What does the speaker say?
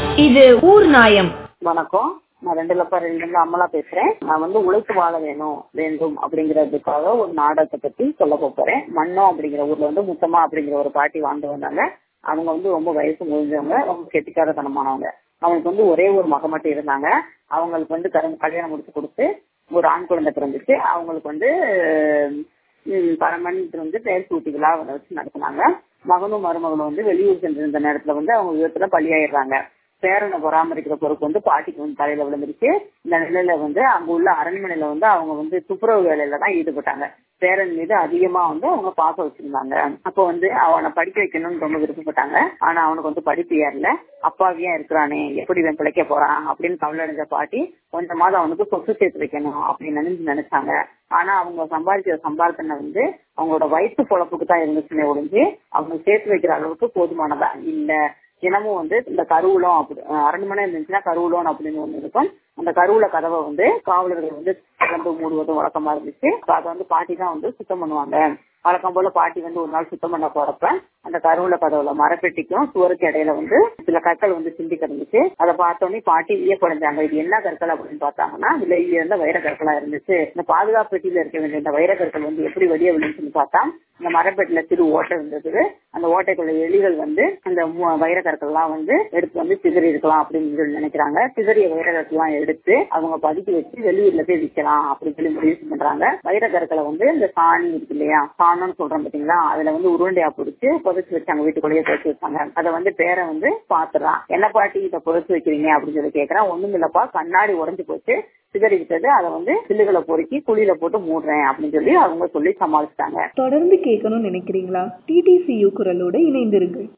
இது ஊர் நாயம் வணக்கம் நான் ரெண்டு லப்பா ரெண்டு அம்மலா பேசுறேன் நான் வந்து உழைத்து வாழ வேணும் வேண்டும் அப்படிங்கறதுக்காக ஒரு நாடகத்தை பத்தி சொல்ல போறேன் மன்னோ அப்படிங்கிற ஊர்ல வந்து முத்தமா அப்படிங்கிற ஒரு பாட்டி வாழ்ந்து வந்தாங்க அவங்க வந்து ரொம்ப வயசு முடிஞ்சவங்க ரொம்ப கெட்டிக்காரத்தனமானவங்க அவங்களுக்கு வந்து ஒரே ஒரு மக மட்டும் இருந்தாங்க அவங்களுக்கு வந்து கரு- கல்யாணம் முடிச்சு கொடுத்து ஒரு ஆண் குழந்தை பிறந்துச்சு அவங்களுக்கு வந்து ம், பரமன் வந்து பெயர் சூட்டி விழா வச்சு நடத்தினாங்க மகனும் மருமகளும் வந்து வெளியூர் சென்றிருந்த நேரத்துல வந்து அவங்க விதத்துல பலியாயிடுறாங்க பேரனை பராமரிக்கிற பொறுப்பு வந்து பாட்டிக்கு வந்து தலையில விழுந்துருச்சு இந்த நிலையில வந்து அங்க உள்ள அரண்மனையில வந்து அவங்க வந்து துப்புரவு வேலையில தான் ஈடுபட்டாங்க பேரன் மீது அதிகமா வந்து அவங்க பாசம் வச்சிருந்தாங்க அப்போ வந்து அவனை படிக்க வைக்கணும்னு ரொம்ப விருப்பப்பட்டாங்க ஆனா அவனுக்கு வந்து படிப்பு ஏறல அப்பாவியா இருக்கிறானே எப்படி இவன் பிழைக்க போறான் அப்படின்னு கவலை அடைஞ்ச பாட்டி கொஞ்சமாவது அவனுக்கு சொத்து சேர்த்து வைக்கணும் அப்படின்னு நினைச்சு நினைச்சாங்க ஆனா அவங்க சம்பாதிக்கிற சம்பாதனை வந்து அவங்களோட வயிற்று பொழப்புக்கு தான் இருந்துச்சுன்னே ஒழிஞ்சு அவங்க சேர்த்து வைக்கிற அளவுக்கு போதுமானதா இல்ல தினமும் வந்து இந்த கருவூலம் அப்படி அஹ் அரண்மனை இருந்துச்சுன்னா கருவூலம் அப்படின்னு ஒண்ணு இருக்கும் அந்த கருவூல கதவை வந்து காவலர்கள் வந்து திறந்து மூடுவதும் வழக்கமா இருந்துச்சு அப்ப அதை வந்து பாட்டி தான் வந்து சுத்தம் பண்ணுவாங்க வழக்கம் போல பாட்டி வந்து ஒரு நாள் சுத்தம் பண்ண போறப்ப அந்த கருவூல கதவுல மரப்பெட்டிக்கும் சுவருக்கு இடையில வந்து சில கற்கள் வந்து சிந்தி கிடந்துச்சு அதை பார்த்தோன்னே பாட்டி வியப்படைஞ்சாங்க இது என்ன கற்கள் அப்படின்னு பார்த்தாங்கன்னா விலை உயர்ந்த வைர கற்களா இருந்துச்சு இந்த பாதுகாப்பு பெட்டியில இருக்க வேண்டிய இந்த வைர கற்கள் வந்து எப்படி வெளியே விழுந்துச்சுன்னு பார்த்தா இந்த மரப்பெட்டில சிறு ஓட்டை இருந்தது அந்த ஓட்டைக்குள்ள எலிகள் வந்து அந்த மு- வைர கற்கள்லாம் வந்து எடுத்து வந்து சிதறி இருக்கலாம் அப்படின்னு சொல்லி நினைக்கிறாங்க சிதறிய வைர கற்கள்லாம் எடுத்து அவங்க பதுக்கி வச்சு வெளியூர்ல போய் விற்கலாம் அப்படின்னு சொல்லி முடிவு பண்றாங்க வைர கற்களை வந்து இந்த சாணி இருக்கு இல்லையா சாணம்னு சொல்றோம் பாத்தீங்களா அதுல வந்து உருண்டையா பிடிச்சு புதைச்சு வச்சாங்க வீட்டுக்குள்ளேயே புதைச்சு வச்சாங்க அதை வந்து பேரை வந்து பாத்துறான் என்ன பாட்டி இதை புதைச்சு வைக்கிறீங்க அப்படின்னு சொல்லி கேக்குறான் ஒண்ணும் இல்லப்பா கண்ணாடி உடைஞ்சு போச்சு சிதறி விட்டது அதை வந்து சில்லுகளை பொறுக்கி குழியில போட்டு மூடுறேன் அப்படின்னு சொல்லி அவங்க சொல்லி சமாளிச்சிட்டாங்க தொடர்ந்து கேட்கணும்னு நினைக்கிறீங்களா டிடிசியு குரலோட இணைந்திருங்கள்